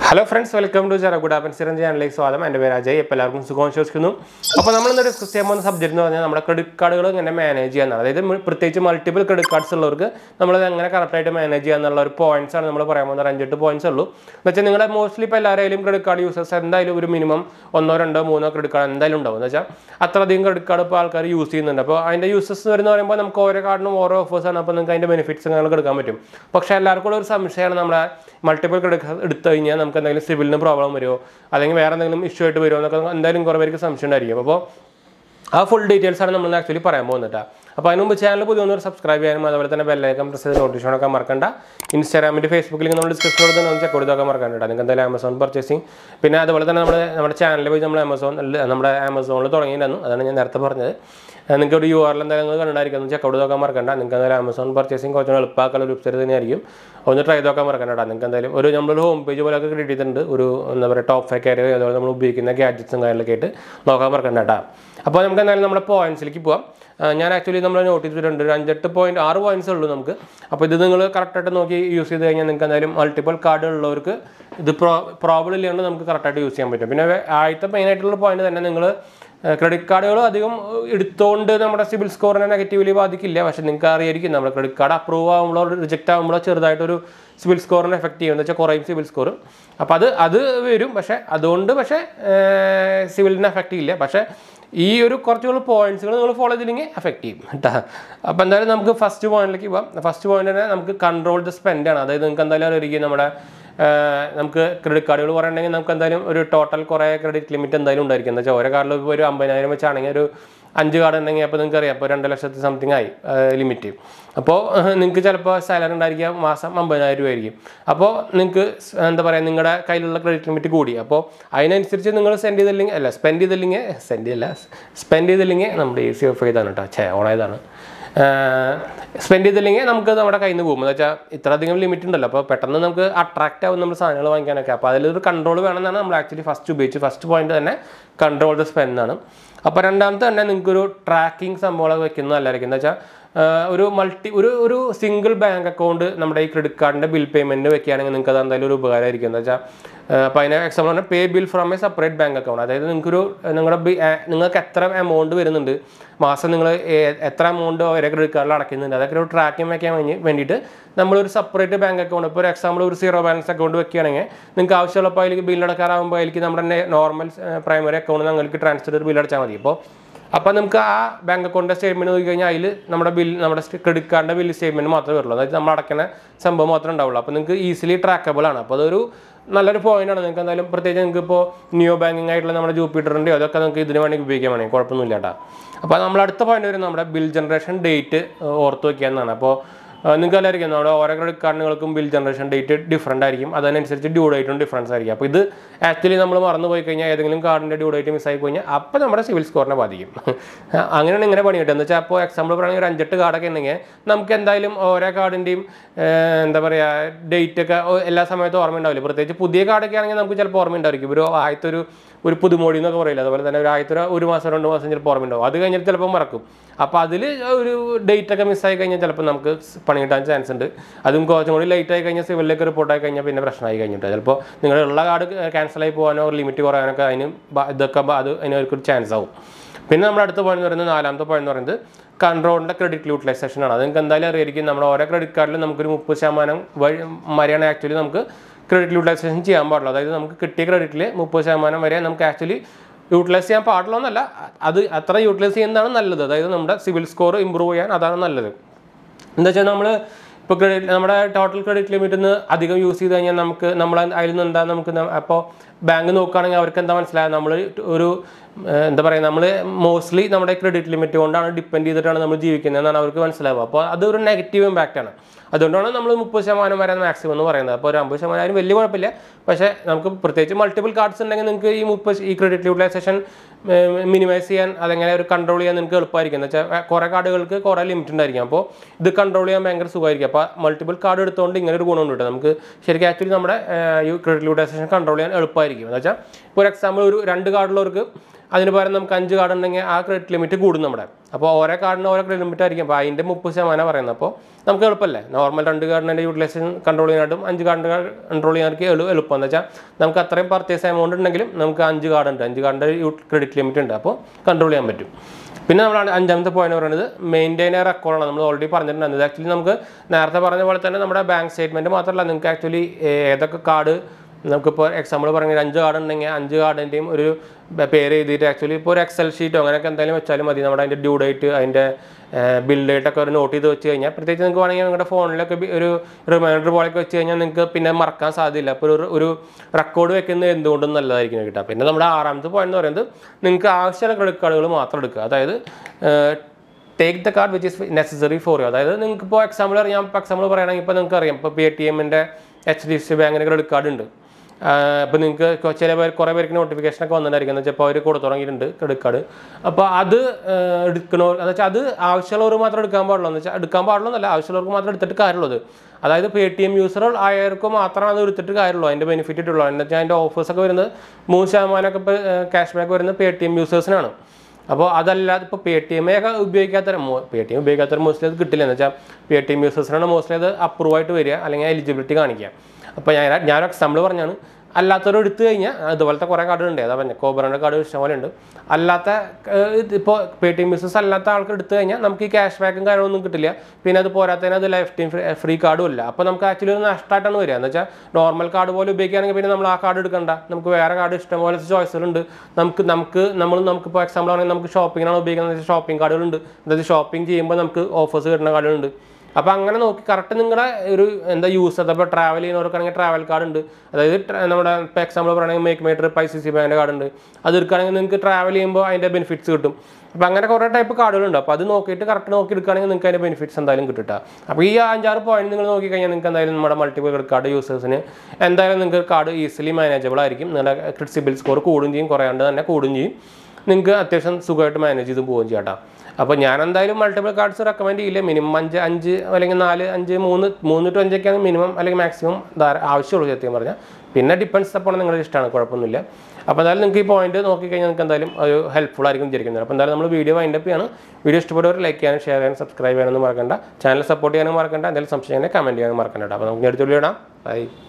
hello friends welcome to ചെറ good ആപ്പൻ സിറൻ ചാനലിലേക്ക് സ്വാഗതം എൻ്റെ പേര് അജയ് ഇപ്പോൾ എല്ലാവർക്കും സുഖം വിശ്വസിക്കുന്നു അപ്പോൾ നമ്മൾ ഇന്ന് ഡിസ്കസ് ചെയ്യാൻ പോകുന്ന സബ്ജക്റ്റ് എന്ന് പറഞ്ഞാൽ നമ്മുടെ ക്രെഡിറ്റ് കാർഡുകൾ എങ്ങനെ മാനേജ് ചെയ്യാന്നാണ് അതായത് മ- പ്രത്യേകിച്ച് മൾട്ടിപ്പിൾ ക്രെഡിറ്റ് കാർഡ്സ് ഉള്ളവർക്ക് നമ്മളത് എങ്ങനെ കറക്റ്റായിട്ട് മാനേജ് ചെയ്യാന്നുള്ള ഒരു പോയിന്റ്സ് ആണ് നമ്മൾ പറയാൻ പോകുന്നത് ഒരു അഞ്ചെട്ട് പോയിന്റ്സ് ഉള്ളൂ എന്ന് വെച്ചാൽ നിങ്ങളുടെ മോസ്റ്റ്ലി ഇപ്പോൾ എല്ലാവരെയും ക്രെഡിറ്റ് കാർഡ് യൂസേഴ്സ് എന്തായാലും ഒരു മിനിമം ഒന്നോ രണ്ടോ മൂന്നോ ക്രെഡിറ്റ് കാർഡ് എന്തായാലും ഉണ്ടാവും എന്ന് വെച്ചാൽ അത്രയധികം ക്രെഡിറ്റ് കാർഡ് ഇപ്പോൾ ആൾക്കാർ യൂസ് ചെയ്യുന്നുണ്ട് അപ്പോൾ അതിൻ്റെ യൂസേഴ്സ് വരുന്ന പറയുമ്പോൾ നമുക്ക് ഓരോ കാർഡിനും ഓരോ ഓഫേഴ്സ് ആണ് അപ്പോൾ നിങ്ങൾക്ക് അതിൻ്റെ ബെനിഫിറ്റ്സ് നിങ്ങൾക്ക് എടുക്കാൻ പറ്റും പക്ഷേ എല്ലാവർക്കും ഉള്ള ഒരു സംശയമാണ് നമ്മുടെ മൾട്ടിപ്പിൾ ക്രെഡിറ്റ് കാർഡ് എടുത്തു കഴിഞ്ഞാൽ നമുക്ക് എന്തെങ്കിലും സിവിലിന് പ്രോബ്ലം വരുമോ അല്ലെങ്കിൽ വേറെ എന്തെങ്കിലും ഇഷ്യൂ ആയിട്ട് വരുമോ എന്നൊക്കെ എന്തായാലും കുറേ പേർക്ക് സംശയം ഉണ്ടായിരിക്കും അപ്പോൾ ആ ഫുൾ ഡീറ്റെയിൽസ് ആണ് നമ്മൾ ആക്ച്വലി പറയാൻ പോകുന്നത് കേട്ടോ അപ്പോൾ അതിന് മുമ്പ് ചാനൽ പുതിയ ഒന്ന് സബ്സ്ക്രൈബ് ചെയ്യാനും അതുപോലെ തന്നെ ബെല്ലൈക്കൻ പ്രസ് ചെയ്ത് നോട്ടിഫിക്കേഷൻ ഒക്കെ മറക്കണ്ട ഇൻസ്റ്റാഗ്രാമിൻ്റെ ഫേസ്ബുക്കിൽ നമ്മൾ ഡിസ്ക്രിപ്ഷനോട് തന്നെ ഒന്ന് ചെക്ക് കൊടുത്തൊക്കെ മറക്കണ്ട കേട്ടോ നിങ്ങൾക്ക് എന്തായാലും ആമസോൺ പർച്ചേസിങ് പിന്നെ അതുപോലെ തന്നെ നമ്മുടെ നമ്മുടെ ചാനലിൽ പോയി നമ്മൾ ആമസോൺ നമ്മുടെ ആമസോണിൽ തുടങ്ങിയിട്ടുണ്ടായിരുന്നു അതാണ് ഞാൻ നേരത്തെ പറഞ്ഞത് ഏഹ് നിങ്ങൾക്ക് ഒരു യു ആറിൽ എന്തായാലും നിങ്ങൾ കണ്ടായിരിക്കും ഒന്ന് ചെക്ക് ഔട്ട് നോക്കാൻ മറക്കണ്ട നിങ്ങൾക്ക് എന്തായാലും ആമസോൺ പർച്ചേസിങ് കുറച്ചുകൂടെ എളുപ്പമാക്കാനുള്ള ഒരു വെബ്സൈറ്റ് തന്നെയായിരിക്കും ഒന്ന് ട്രൈ നോക്കാൻ മറക്കണ്ട കേട്ടോ നിങ്ങൾക്ക് എന്തായാലും ഒരു നമ്മളൊരു ഹോം പേജ് പോലെയൊക്കെ ക്രിയേറ്റ് ചെയ്തിട്ടുണ്ട് ഒരു എന്താ പറയുക ടോപ്പ് ഫൈവ് കാര്യം അതുപോലെ നമ്മൾ ഉപയോഗിക്കുന്ന ഗാഡ്ജറ്റ്സും കാര്യങ്ങളൊക്കെ ആയിട്ട് നോക്കാൻ മറക്കണ്ട കേട്ടോ അപ്പോൾ നമുക്ക് എന്തായാലും നമ്മുടെ പോയിന്റ്സിലേക്ക് പോവാം ആ, ഞാൻ ആക്ച്വലി നമ്മൾ നോട്ട് ചെയ്തിട്ടുണ്ട് ഒരു അഞ്ചെട്ട് പോയിന്റ് ആറ് പോയിന്റ്സ് ഉള്ളൂ നമുക്ക് അപ്പോൾ ഇത് നിങ്ങൾ കറക്റ്റായിട്ട് നോക്കി യൂസ് ചെയ്ത് കഴിഞ്ഞാൽ നിങ്ങൾക്ക് എന്തായാലും മൾട്ടിപ്പിൾ കാർഡ് ഉള്ളവർക്ക് ഇത് പ്രോ പ്രോബ്ലം ഇല്ലാണ്ട് നമുക്ക് കറക്റ്റായിട്ട് യൂസ് ചെയ്യാൻ പറ്റും പിന്നെ വേ- ആദ്യത്തെ മെയിൻ ആയിട്ടുള്ള പോയിന്റ് തന്നെ നിങ്ങൾ ക്രെഡിറ്റ് കാർഡുകൾ അധികം ഏഹ്, എടുത്തുകൊണ്ട് നമ്മുടെ സിബിൽ സ്കോറിനെ നെഗറ്റീവ്ലി ബാധിക്കില്ല പക്ഷെ നിങ്ങൾക്ക് അറിയായിരിക്കും നമ്മുടെ ക്രെഡിറ്റ് കാർഡ് അപ്രൂവ് ആകുമ്പോഴോ റിജക്റ്റ് ആകുമ്പോഴോ ചെറുതായിട്ടൊരു സിബിൽ സ്കോറിനെ എഫക്റ്റ് ചെയ്യും എന്ന് വെച്ചാൽ കുറയും സിബിൽ സ്കോർ അപ്പോൾ അത് അത് വരും പക്ഷേ അതുകൊണ്ട് പക്ഷേ സിവിലിനെ എഫക്റ്റ് ചെയ്യില്ല പക്ഷേ ഈ ഒരു കുറച്ചുകൂടി പോയിന്റ്സുകൾ നിങ്ങൾ ഫോളോ ചെയ്തില്ലെങ്കിൽ എഫക്റ്റ് ചെയ്യും കേട്ടോ അപ്പോൾ എന്തായാലും നമുക്ക് ഫസ്റ്റ് പോയിന്റിലേക്ക് പോകാം ഫസ്റ്റ് പോയിന്റ് തന്നെ നമുക്ക് കൺട്രോൾ ദ സ്പെൻഡ് ആണ് അതായത് നിങ്ങൾക്ക് എന്തായാലും അറിയിക്കും നമ്മുടെ ആഹ് നമുക്ക് ക്രെഡിറ്റ് കാർഡുകൾ പറയുകയാണെങ്കിൽ നമുക്ക് എന്തായാലും ഒരു ടോട്ടൽ കുറേ ക്രെഡിറ്റ് ലിമിറ്റ് എന്തായാലും ഉണ്ടായിരിക്കും എന്താ വെച്ചാൽ ഓരോ കാർഡിൽ ഇപ്പോൾ ഒരു അമ്പതിനായിരം വെച്ചാണെങ്കിൽ ഒരു അഞ്ച് കാർഡ് ഉണ്ടെങ്കിൽ അപ്പോൾ നിങ്ങൾക്ക് അറിയാം അപ്പോൾ രണ്ട് ലക്ഷത്തി സംതിങ് ആയി ലിമിറ്റ് അപ്പോൾ നിങ്ങൾക്ക് ചിലപ്പോൾ സാലറി ഉണ്ടായിരിക്കുക മാസം അമ്പതിനായിരം രൂപ ആയിരിക്കും അപ്പോൾ നിങ്ങൾക്ക് സ് എന്താ പറയുക നിങ്ങളുടെ കയ്യിലുള്ള ക്രെഡിറ്റ് ലിമിറ്റ് കൂടി അപ്പോൾ അതിനനുസരിച്ച് നിങ്ങൾ സെൻഡ് ചെയ്തില്ലെങ്കിൽ അല്ല സ്പെൻഡ് ചെയ്തില്ലെങ്കിൽ സെൻഡ് ചെയ്തില്ല സ്പെൻഡ് ചെയ്തില്ലെങ്കിൽ നമ്മുടെ എ സി ഓഫ് ചെയ്താണ് കേട്ടോ ഛേ ഓണായതാണ് സ്പെൻഡ് ചെയ്തില്ലെങ്കിൽ നമുക്ക് നമ്മുടെ കയ്യിൽ നിന്ന് പോകും എന്ന് വെച്ചാൽ ഇത്ര അധികം ലിമിറ്റ് ഉണ്ടല്ലോ അപ്പോൾ പെട്ടെന്ന് നമുക്ക് അട്രാക്റ്റ് ആവും നമ്മൾ സാധനങ്ങൾ വാങ്ങിക്കാനൊക്കെ അപ്പോൾ അതിലൊരു കൺട്രോൾ വേണമെന്നാണ് നമ്മൾ ആക്ച്വലി ഫസ്റ്റ് ഉപയോഗിച്ച് ഫസ്റ്റ് പോയിന്റ് തന്നെ കൺട്രോൾ ദ സ്പെൻഡ് ആണ് അപ്പോൾ രണ്ടാമത്തെ തന്നെ നിങ്ങൾക്കൊരു ട്രാക്കിംഗ് സംഭവങ്ങളൊക്കെ വെക്കുന്നത് നല്ലതായിരിക്കും എന്ന് വെച്ചാൽ ഒരു മൾട്ടി ഒരു ഒരു സിംഗിൾ ബാങ്ക് അക്കൗണ്ട് നമ്മുടെ ഈ ക്രെഡിറ്റ് കാർഡിൻ്റെ ബിൽ പേയ്മെൻറ്റ് വെക്കുകയാണെങ്കിൽ നിങ്ങൾക്ക് അത് എന്തായാലും ഒരു ഉപകാരമായിരിക്കും എന്ന് വെച്ചാൽ അപ്പോൾ അതിന് എക്സാമ്പിൾ പറഞ്ഞാൽ pay bill from a separate bank account അതായത് നിങ്ങൾക്കൊരു നിങ്ങളുടെ ബി- ഏ, നിങ്ങൾക്ക് എത്ര എമൗണ്ട് വരുന്നുണ്ട് മാസം നിങ്ങൾ എത്ര എമൗണ്ട് ഓരോ ക്രെഡിറ്റ് കാർഡിൽ അടയ്ക്കുന്നുണ്ട് അതൊക്കെ ഒരു ട്രാക്കിംഗ് വെക്കാൻ വേണ്ടി വേണ്ടിയിട്ട് നമ്മളൊരു സെപ്പറേറ്റ് ബാങ്ക് അക്കൗണ്ട് ഇപ്പോൾ ഒരു എക്സാമ്പിൾ ഒരു സീറോ ബാലൻസ് അക്കൗണ്ട് വെക്കുകയാണെങ്കിൽ നിങ്ങൾക്ക് ആവശ്യമുള്ളപ്പോൾ അതിലേക്ക് ബിൽ അടക്കാറാകുമ്പോൾ അതിലേക്ക് നമ്മുടെ നോർമൽ പ്രൈമറി അക്കൗണ്ട് നിങ്ങൾക്ക് ട്രാൻസ്ഫർ ചെയ്ത് ബിൽ അടച്ചാൽ മതി അപ്പോൾ അപ്പോൾ നമുക്ക് ആ ബാങ്ക് അക്കൗണ്ടിൻ്റെ സ്റ്റേറ്റ്മെൻറ്റ് നോക്കി കഴിഞ്ഞാൽ അതിൽ നമ്മുടെ ബിൽ നമ്മുടെ ക്രെഡിറ്റ് കാർഡിൻ്റെ ബിൽ സ്റ്റേറ്റ്മെൻറ്റ് മാത്രമേ വരുള്ളൂ അതായത് നമ്മൾ അടക്കുന്ന സംഭവം മാത്രമേ ഉണ്ടാവുള്ളൂ അപ്പോൾ നിങ്ങൾക്ക് ഈസിലി ട്രാക്കബിൾ ആണ് അപ്പോൾ അതൊരു നല്ലൊരു പോയിന്റ് ആണ് നിങ്ങൾക്ക് എന്തായാലും പ്രത്യേകിച്ച് നിങ്ങൾക്ക് ഇപ്പോൾ ന്യൂ ബാങ്കിങ് ആയിട്ടുള്ള നമ്മുടെ ജൂപ്പിറ്ററിൻ്റെയോ അതൊക്കെ നമുക്ക് ഇതിന് വേണമെങ്കിൽ ഉപയോഗിക്കാൻ വേണമെങ്കിൽ കുഴപ്പമൊന്നുമില്ല കേട്ടോ അപ്പോൾ നമ്മൾ അടുത്ത പോയിന്റ് വരുന്നത് നമ്മുടെ ബിൽ ജനറേഷൻ ഡേറ്റ് ഓർത്ത് വയ്ക്കുക എന്നാണ് അപ്പോൾ നിങ്ങൾക്ക് എല്ലാവർക്കും നമ്മുടെ ഓരോ ക്രെഡിറ്റ് കാർഡുകൾക്കും ബിൽ ജനറേഷൻ ഡേറ്റ് ഡിഫറൻ്റ് ആയിരിക്കും അതിനനുസരിച്ച് ഡ്യൂ ഡേറ്റും ഡിഫറൻസ് ആയിരിക്കും അപ്പോൾ ഇത് ആക്ച്വലി നമ്മൾ മറന്നു പോയി കഴിഞ്ഞാൽ ഏതെങ്കിലും കാർഡിൻ്റെ ഡ്യൂ ഡേറ്റ് മിസ്സായി കഴിഞ്ഞാൽ അപ്പോൾ നമ്മുടെ സിവിൽ സ്കോറിനെ ബാധിക്കും അങ്ങനെയാണ് ഇങ്ങനെ പണി കിട്ടുക എന്ന് വെച്ചാൽ അപ്പോൾ എക്സാമ്പിൾ പറയുകയാണെങ്കിൽ ഒരു അഞ്ചെട്ട് കാർഡൊക്കെ ഉണ്ടെങ്കിൽ നമുക്ക് എന്തായാലും ഓരോ കാർഡിൻ്റെയും എന്താ പറയുക ഡേറ്റ് ഒക്കെ ഓ- എല്ലാ സമയത്തും ഓർമ്മ ഉണ്ടാവില്ല പ്രത്യേകിച്ച് പുതിയ കാർഡൊക്കെ ആണെങ്കിൽ നമുക്ക് ചിലപ്പോൾ ഓർമ്മ ഉണ്ടായിരിക്കും ഒരു ആദ്യത്തെ ഒരു ഒരു പുതുമോടി എന്നൊക്കെ പറയില്ല അതുപോലെ തന്നെ ഒരു ആദ്യത്തെ ഒരു- ഒരു മാസം രണ്ട് മാസം ചിലപ്പോൾ ഓർമ്മ ഉണ്ടാവും അത് കഴിഞ്ഞിട്ട് ചിലപ്പോൾ മറക്കും അപ്പോൾ അതിൽ ഒരു ഡേറ്റ് ഒക്കെ മിസ്സായി കഴിഞ്ഞാൽ ചിലപ്പോൾ നമുക്ക് സ് പണി കിട്ടാൻ ചാൻസ് ഉണ്ട് അതും കുറച്ചും കൂടി ലേറ്റ് ആയി കഴിഞ്ഞാൽ സിവിലിലേക്ക് റിപ്പോർട്ട് ആയി കഴിഞ്ഞാൽ പിന്നെ പ്രശ്നമായി കഴിഞ്ഞിട്ട് ചിലപ്പോൾ നിങ്ങളുള്ള കാർഡ് ക്യാൻസൽ ആയി പോകാനോ ലിമിറ്റ് കുറയാനൊക്കെ അതിന് ബ- ഇതൊക്കെ ബ- അത് അതിന് ഒരു ചാൻസ് ആവും പിന്നെ നമ്മുടെ അടുത്ത പോയിന്റ് എന്ന് പറയുന്നത് നാലാമത്തെ പോയിന്റ് എന്ന് പറയുന്നത് കൺട്രോളിൻ്റെ ക്രെഡിറ്റ് യൂട്ടിലൈസേഷൻ ആണ് അത് നിങ്ങൾക്ക് എന്തായാലും അറിയായിരിക്കും നമ്മുടെ ഓരോ ക്രെഡിറ്റ് കാർഡിലും നമുക്കൊരു മുപ്പത് ശതമാനം വഴി വരെയാണ് ആക്ച്വലി നമുക്ക് ക്രെഡിറ്റ് യൂട്ടിലൈസേഷൻ ചെയ്യാൻ പാടുള്ളൂ അതായത് നമുക്ക് കിട്ടിയ ക്രെഡിറ്റിൽ മുപ്പത് ശതമാനം വരെ നമുക്ക് ആക്ച്വലി യൂട്ടിലൈസ് ചെയ്യാൻ പാടുള്ളൂ എന്നല്ല അത് അത്ര യൂട്ടിലൈസ് ചെയ്യുന്നതാണ് നല്ലത് അതായത് നമ്മുടെ സിവിൽ സ്കോർ ഇമ്പ്രൂവ് ചെയ്യാൻ അതാണ് നല്ലത് എന്താ വെച്ചാൽ നമ്മൾ ഇപ്പോൾ ക്രെഡിറ്റ് നമ്മുടെ ടോട്ടൽ ക്രെഡിറ്റ് ലിമിറ്റിൽ നിന്ന് അധികം യൂസ് ചെയ്ത് കഴിഞ്ഞാൽ നമുക്ക് നമ്മൾ അതിൽ നിന്ന് എന്താ നമുക്ക് അപ്പോൾ ബാങ്ക് നോക്കുകയാണെങ്കിൽ അവർക്ക് എന്താ മനസ്സിലായത് നമ്മൾ ഒരു ഏഹ്, എന്താ പറയുക നമ്മൾ മോസ്റ്റ്ലി നമ്മുടെ ക്രെഡിറ്റ് ലിമിറ്റ് കൊണ്ടാണ് ഡിപ്പെൻഡ് ചെയ്തിട്ടാണ് നമ്മൾ ജീവിക്കുന്നത് എന്നാണ് അവർക്ക് മനസ്സിലാവുക അപ്പോൾ അതൊരു നെഗറ്റീവ് ഇമ്പാക്റ്റ് ആണ് അതുകൊണ്ടാണ് നമ്മൾ മുപ്പത് ശതമാനം വരെ മാക്സിമം എന്ന് പറയുന്നത് അപ്പോൾ ഒരു അമ്പത് ശതമാനം വലിയ കുഴപ്പമില്ല പക്ഷേ നമുക്ക് പ്രത്യേകിച്ച് മൾട്ടിപ്പിൾ കാർഡ്സ് ഉണ്ടെങ്കിൽ നിങ്ങൾക്ക് ഈ മുപ്പത് ഈ ക്രെഡിറ്റ് യൂട്ടിലൈസേഷൻ മിനിമൈസ് ചെയ്യാൻ അതെങ്ങനെ ഒരു കൺട്രോൾ ചെയ്യാൻ നിങ്ങൾക്ക് എളുപ്പമായിരിക്കും എന്ന് വെച്ചാൽ കുറേ കാർഡുകൾക്ക് കുറേ ലിമിറ്റ് ഉണ്ടായിരിക്കും അപ്പോൾ ഇത് കൺട്രോൾ ചെയ്യാൻ ഭയങ്കര സുഖമായിരിക്കും അപ്പോൾ മൾട്ടിപ്പിൾ കാർഡ് എടുത്തുകൊണ്ട് ഇങ്ങനെ ഒരു ഗുണമുണ്ട് കേട്ടോ നമുക്ക് ശരിക്കും ആക്ച്വലി നമ്മുടെ ക്രെഡിറ്റ് യൂട്ടിലൈസേഷൻ കൺട്രോൾ ചെയ്യാൻ എളുപ്പമായിരിക്കും എന്ന് വെച്ചാൽ ഇപ്പോൾ ഒരു എക്സാമ്പിൾ ഒരു രണ്ട് കാർഡുള്ളവർക്ക് അതിന് പകരം നമുക്ക് അഞ്ച് കാർഡ് ഉണ്ടെങ്കിൽ ആ ക്രെഡിറ്റ് ലിമിറ്റ് കൂടും നമ്മുടെ അപ്പോൾ ഓരോ കാർഡിന് ഓരോ ക്രെഡിറ്റ് ലിമിറ്റ് ആയിരിക്കും അപ്പോൾ അതിൻ്റെ മുപ്പത് ശതമാനം പറയുന്നത് അപ്പോൾ നമുക്ക് എളുപ്പമല്ലേ നോർമൽ രണ്ട് കാർഡിൻ്റെ യൂട്ടിലൈസേഷൻ കൺട്രോൾ ചെയ്യാനായിട്ടും അഞ്ച് കാർഡിൻ്റെ കൺട്രോൾ ചെയ്യാനൊക്കെ എളു എളുപ്പം എന്ന് വെച്ചാൽ നമുക്ക് അത്രയും പർച്ചേസ് എമൗണ്ട് ഉണ്ടെങ്കിലും നമുക്ക് അഞ്ച് കാർഡ് ഉണ്ട് അഞ്ച് കാർഡിൻ്റെ ക്രെഡിറ്റ് ലിമിറ്റ് ഉണ്ട് അപ്പോൾ കൺട്രോൾ ചെയ്യാൻ പറ്റും പിന്നെ നമ്മൾ അഞ്ചാമത്തെ പോയിന്റ് പറയുന്നത് മെയിൻറ്റെയിൻ എ റെക്കോർഡാണ് നമ്മൾ ഓൾറെഡി പറഞ്ഞിട്ടുണ്ട് ആക്ച്വലി നമുക്ക് നേരത്തെ പറഞ്ഞ പോലെ തന്നെ നമ്മുടെ ബാങ്ക് സ്റ്റേറ്റ്മെൻറ്റ് മാത്രമല്ല നിങ്ങൾക്ക് ആക്ച്വലി ഏതൊക്കെ കാർഡ് നമുക്കിപ്പോൾ എക്സാമ്പിൾ പറഞ്ഞാൽ അഞ്ച് കാർഡ് ഉണ്ടെങ്കിൽ അഞ്ച് കാർഡിൻ്റെയും ഒരു ബ- പേര് എഴുതിയിട്ട് ആക്ച്വലി ഇപ്പോൾ ഒരു എക്സൽ ഷീറ്റോ അങ്ങനെയൊക്കെ എന്തായാലും വെച്ചാലും മതി നമ്മുടെ അതിൻ്റെ ഡ്യൂ ഡേറ്റ് അതിൻ്റെ ബിൽ ഡേറ്റ് ഒക്കെ ഒരു നോട്ട് ചെയ്ത് വെച്ച് കഴിഞ്ഞാൽ പ്രത്യേകിച്ച് നിങ്ങൾക്ക് വേണമെങ്കിൽ നിങ്ങളുടെ ഫോണിലൊക്കെ ബി- ഒരു റിമൈൻഡർ പോലെയൊക്കെ വെച്ച് കഴിഞ്ഞാൽ നിങ്ങൾക്ക് പിന്നെ മറക്കാൻ സാധ്യതയില്ല അപ്പോൾ ഒരു ഒരു റെക്കോർഡ് വെക്കുന്നത് എന്തുകൊണ്ടും നല്ലതായിരിക്കും കിട്ടുക പിന്നെ നമ്മുടെ ആറാമത്തെ പോയിന്റ് എന്ന് പറയുന്നത് നിങ്ങൾക്ക് ആവശ്യമുള്ള ക്രെഡിറ്റ് കാർഡുകൾ മാത്രം എടുക്കുക അതായത് take the card which is necessary for you അതായത് നിങ്ങൾക്ക് ഇപ്പോൾ എക്സാമ്പിൾ അറിയാം ഇപ്പോൾ എക്സാമ്പിൾ പറയുകയാണെങ്കിൽ ഇപ്പോൾ നിങ്ങൾക്ക് അറിയാം ഇപ്പോൾ പേ ടി എമ്മിൻ്റെ എച്ച് ഡി എഫ് സി ബാങ്കിൻ്റെ ക്രെഡിറ്റ് കാർഡ് ഉണ്ട് ഇപ്പോൾ നിങ്ങൾക്ക് ചില പേർ കുറേ പേർക്ക് നോട്ടിഫിക്കേഷൻ ഒക്കെ വന്നിട്ടുണ്ടായിരിക്കും എന്ന് വെച്ചാൽ ഇപ്പോൾ അവർ കൊടുത്തു തുടങ്ങിയിട്ടുണ്ട് ക്രെഡിറ്റ് കാർഡ് അപ്പോൾ അത് ആഹ് എടുക്കണോ എന്ന് വെച്ചാൽ അത് ആവശ്യമുള്ളവർ മാത്രം എടുക്കാൻ പാടുള്ളൂ എന്ന് വെച്ചാൽ എടുക്കാൻ പാടുള്ളൂ എന്നല്ല ആവശ്യമുള്ളവർക്ക് മാത്രം എടുത്തിട്ട് കാര്യമുള്ളത് അതായത് പേ ടി എം യൂസർ ആയവർക്ക് മാത്രമേ അത് എടുത്തിട്ട് കാര്യമുള്ളൂ അതിൻ്റെ ബെനിഫിറ്റ് ഇട്ടുള്ളൂ എന്ന് വെച്ചാൽ അതിൻ്റെ ഓഫേഴ്സ് ഒക്കെ വരുന്നത് മൂന്ന് ശതമാനമൊക്കെ ഇപ്പോൾ ക്യാഷ് ബാക്ക് വരുന്നത് പേ ടി എം യൂസേഴ്സിനാണ് അപ്പോൾ അതല്ലാതെ ഇപ്പോൾ പേ ടി എം ഒക്കെ ഉപയോഗിക്കാത്ത പേ ടി എം ഉപയോഗിക്കാത്തവർ മോസ്റ്റ്ലി അത് കിട്ടില്ല എന്ന് വെച്ചാൽ പേ ടി എം യൂസേഴ്സിനാണ് മോസ്റ്റ്ലി അത് അപ്രൂവ് ആയിട്ട് വരിക അല്ലെങ്കിൽ എലിജിബിലിറ്റി കാണിക്കുക അപ്പോൾ ഞാൻ ഞാൻ എക്സാമ്പിൾ പറഞ്ഞാണ് അല്ലാത്തവർ എടുത്തു കഴിഞ്ഞാൽ അതുപോലത്തെ കുറേ കാർഡ് ഉണ്ട് അതാ പറഞ്ഞത് കോബറിൻ്റെ കാർഡ് ഇഷ്ടംപോലെ ഉണ്ട് അല്ലാത്ത ഇപ്പോൾ പേ ടി എം യൂസേഴ്സ് അല്ലാത്ത ആൾക്ക് എടുത്തു കഴിഞ്ഞാൽ നമുക്ക് ഈ ക്യാഷ് ബാക്കും കാര്യമൊന്നും കിട്ടില്ല പിന്നെ അത് പോരാത്തതിന് അത് ലൈഫ് ടൈം ഫ്രീ കാർഡും ഇല്ല അപ്പോൾ നമുക്ക് ആക്ച്വലി ഒരു നഷ്ടമായിട്ടാണ് വരിക എന്ന് വെച്ചാൽ നോർമൽ കാർഡ് പോലെ ഉപയോഗിക്കുകയാണെങ്കിൽ പിന്നെ നമ്മൾ ആ കാർഡ് എടുക്കണ്ട നമുക്ക് വേറെ കാർഡ് ഇഷ്ടംപോലെ ചോയ്സുകളുണ്ട് നമുക്ക് നമുക്ക് നമ്മൾ നമുക്കിപ്പോൾ എക്സാമ്പിൾ ആണെങ്കിൽ നമുക്ക് ഷോപ്പിങ്ങിനാണ് ഉപയോഗിക്കുന്നത് ഷോപ്പിംഗ് കാർഡുകളുണ്ട് അതായത് ഷോപ്പിംഗ് ചെയ്യുമ്പോൾ നമുക്ക് ഓഫേഴ്സ് കിട്ടുന്ന കാർഡുകളുണ്ട് അപ്പോൾ അങ്ങനെ നോക്കി കറക്റ്റ് നിങ്ങളുടെ ഒരു എന്താ യൂസ് അപ്പോൾ ട്രാവൽ ചെയ്യുന്നവർക്കാണെങ്കിൽ ട്രാവൽ കാർഡ് ഉണ്ട് അതായത് tra- നമ്മുടെ ഇപ്പോൾ എക്സാമ്പിൾ പറയുകയാണെങ്കിൽ MakeMyTrip I C C ബാങ്കിൻ്റെ കാർഡ് ഉണ്ട് അത് എടുക്കുകയാണെങ്കിൽ നിങ്ങൾക്ക് ട്രാവൽ ചെയ്യുമ്പോൾ അതിൻ്റെ ബെനിഫിറ്റ്സ് കിട്ടും അപ്പോൾ അങ്ങനെ കുറേ ടൈപ്പ് കാർഡുകളുണ്ട് അപ്പോൾ അത് നോക്കിയിട്ട് കറക്റ്റ് നോക്കി എടുക്കുകയാണെങ്കിൽ നിങ്ങൾക്ക് അതിൻ്റെ ബെനിഫിറ്റ്സ് എന്തായാലും കിട്ടുക അപ്പോൾ ഈ അഞ്ചാറ് പോയിന്റ് നിങ്ങൾ നോക്കിക്കഴിഞ്ഞാൽ നിങ്ങൾക്ക് എന്തായാലും നമ്മുടെ മൾട്ടിപ്പിൾ ക്രെഡിറ്റ് കാർഡ് യൂസേഴ്സിന് എന്തായാലും നിങ്ങൾക്ക് കാർഡ് ഈസിലി മാനേജബിൾ ആയിരിക്കും നിങ്ങളുടെ ക്രെഡിറ്റ് സിബിൽ സ്കോർ കൂടും ചെയ്യും കുറയാണ്ട് തന്നെ കൂടും ചെയ്യും നിങ്ങൾക്ക് അത്യാവശ്യം സുഖമായിട്ട് മാനേജ് ചെയ്ത് പോവുകയും ചെയ്യാം കേട്ടോ അപ്പോൾ ഞാൻ എന്തായാലും മൾട്ടിപ്പിൾ കാർഡ്സ് റെക്കമെൻഡ് ചെയ്യില്ല മിനിമം അഞ്ച് അഞ്ച് അല്ലെങ്കിൽ നാല് അഞ്ച് മൂന്ന് മൂന്ന് ടു അഞ്ചൊക്കെയാണ് മിനിമം അല്ലെങ്കിൽ മാക്സിമം ആവശ്യമുള്ളൂ സത്യം പറഞ്ഞാൽ പിന്നെ ഡിപ്പെൻസ് അപ്പോൾ നിങ്ങളുടെ ഇഷ്ടമാണ് കുഴപ്പമൊന്നുമില്ല അപ്പോൾ എന്തായാലും നിങ്ങൾക്ക് ഈ പോയിന്റ് നോക്കിക്കഴിഞ്ഞാൽ നിങ്ങൾക്ക് എന്തായാലും ഒരു ഹെൽപ്ഫുൾ ആയിരിക്കും വിചാരിക്കുന്നത് അപ്പോൾ എന്തായാലും നമ്മൾ വീഡിയോ വൈൻഡപ്പ് ചെയ്യാണ് വീഡിയോ ഇഷ്ടപ്പെട്ടവർ ലൈക്ക് ചെയ്യാനും ഷെയർ ചെയ്യാനും സബ്സ്ക്രൈബ് ചെയ്യാനൊന്നും മറക്കണ്ട ചാനൽ സപ്പോർട്ട് ചെയ്യാനും മറക്കണ്ട എന്തെങ്കിലും സംശയം കമൻറ്റ് ചെയ്യാനും മറക്കണ്ട കേട്ടോ അപ്പോൾ നമുക്ക് അടുത്ത വീഡിയോ ഇടാം ബൈ